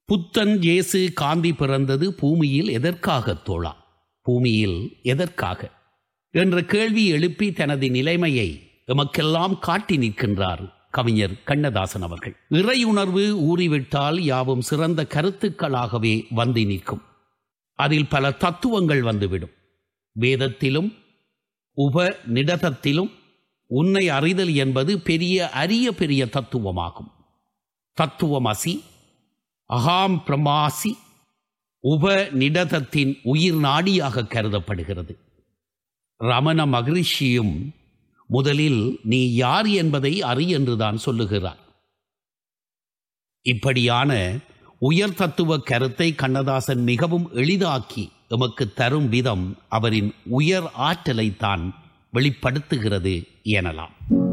புத்தன் இயேசு காந்தி பிறந்தது பூமியில் எதற்காக தோழா பூமியில் எதற்காக என்ற கேள்வி எழுப்பி தனது நிலைமையை எமக்கெல்லாம் காட்டி நிற்கின்றார் கவிஞர் கண்ணதாசன் அவர்கள் இறையுணர்வு ஊறிவிட்டால் யாவும் சிறந்த கருத்துக்களாகவே வந்து நிற்கும் அதில் பல தத்துவங்கள் வந்துவிடும் வேதத்திலும் உப நிடதத்திலும் உன்னை அறிதல் என்பது பெரிய அரிய பெரிய தத்துவமாகும் தத்துவமசி அகாம் பிரமாசி உப நிடதத்தின் உயிர் நாடியாக கருதப்படுகிறது ரமண மகரிஷியும் முதலில் நீ யார் என்பதை அறி என்றுதான் சொல்லுகிறார் இப்படியான உயர் தத்துவ கருத்தை கண்ணதாசன் மிகவும் எளிதாக்கி எமக்கு தரும் விதம் அவரின் உயர் ஆற்றலை தான் வெளிப்படுத்துகிறது எனலாம்